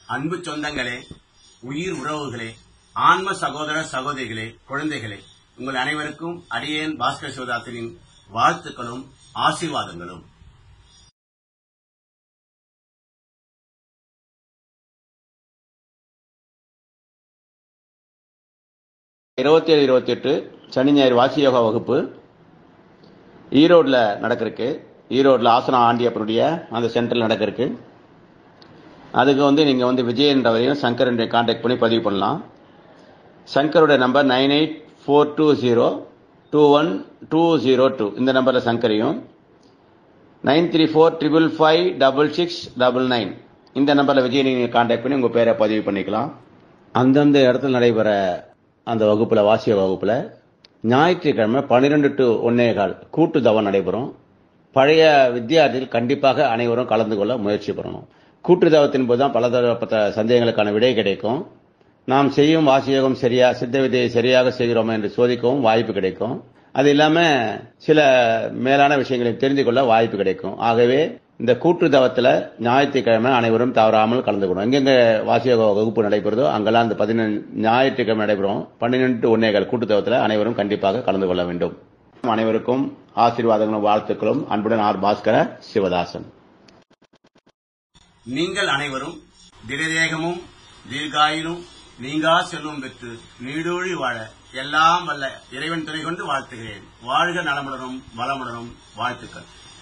அன்பு சொந்தங்களே உயிர் உறவுகளே ஆன்ம சகோதர சகோதரிகளே குழந்தைகளே உங்கள் அனைவருக்கும் அடியேன் பாஸ்கர் சிவதாசனின் வாழ்த்துக்களும் ஆசீர்வாதங்களும் இருபத்தி ஏழு இருபத்தி எட்டு சனி ஞாயிறு வாசி யோகா வகுப்பு ஈரோட்டில் நடக்கிறதுக்கு ஈரோட்டில் ஆசனா ஆண்டியப்பனுடைய அந்த சென்டரில் நடக்கிறதுக்கு அதுக்கு வந்து நீங்கள் வந்து விஜயன்றவரையும் சங்கரனுடைய காண்டாக்ட் பண்ணி பதிவு பண்ணலாம் சங்கருடைய number nine eight four two zero two one two zero two இந்த நம்பரில் சங்கரையும் nine three four triple five double six double nine இந்த நம்பரில் விஜய் நீங்கள் காண்டாக்ட் பண்ணி உங்கள் பேரை பதிவு பண்ணிக்கலாம் அந்தந்த இடத்துல நடைபெற அந்த வகுப்பில் வாசிய வகுப்பில் ஞாயிற்றுக்கிழமை பன்னிரெண்டு டு ஒன்னே கால் கூட்டு தவம் நடைபெறும் பழைய வித்தியார்த்திகள் கண்டிப்பாக அனைவரும் கலந்து கொள்ள முயற்சி பண்ணணும் கூட்டு தவத்தின் போது தான் பலதரப்பட்ட சந்தேகங்களுக்கான விடை கிடைக்கும் நாம் செய்யும் வாசியோகம் சரியா சித்த விதையை சரியாக செய்கிறோமா என்று சோதிக்கவும் வாய்ப்பு கிடைக்கும் அது இல்லாம சில மேலான விஷயங்களை தெரிந்து கொள்ள வாய்ப்பு கிடைக்கும் ஆகவே இந்த கூட்டு தவத்துல ஞாயிற்றுக்கிழமை அனைவரும் தவறாமல் கலந்துக்கணும் எங்கெங்க வாசியோக வகுப்பு நடைபெறுதோ அங்கெல்லாம் அந்த பதினெண்டு ஞாயிற்றுக்கிழமை நடைபெறும் பன்னிரெண்டு ஒன்னேகால் கூட்டு தவத்துல அனைவரும் கண்டிப்பாக கலந்து கொள்ள வேண்டும் அனைவருக்கும் ஆசீர்வாதங்களும் வாழ்த்துக்களும் அன்புடன் ஆர் பாஸ்கர சிவதாசன் நீங்கள் அனைவரும் திடதேகமும் தீர்காயிலும் நீங்கா செல்வம் பெற்று நீடூழி வாழ எல்லாம் வல்ல இறைவன் துணை கொண்டு வாழ்த்துகிறேன் வாழ்க நலமுடனும் வளமுடனும் வாழ்த்துக்கள்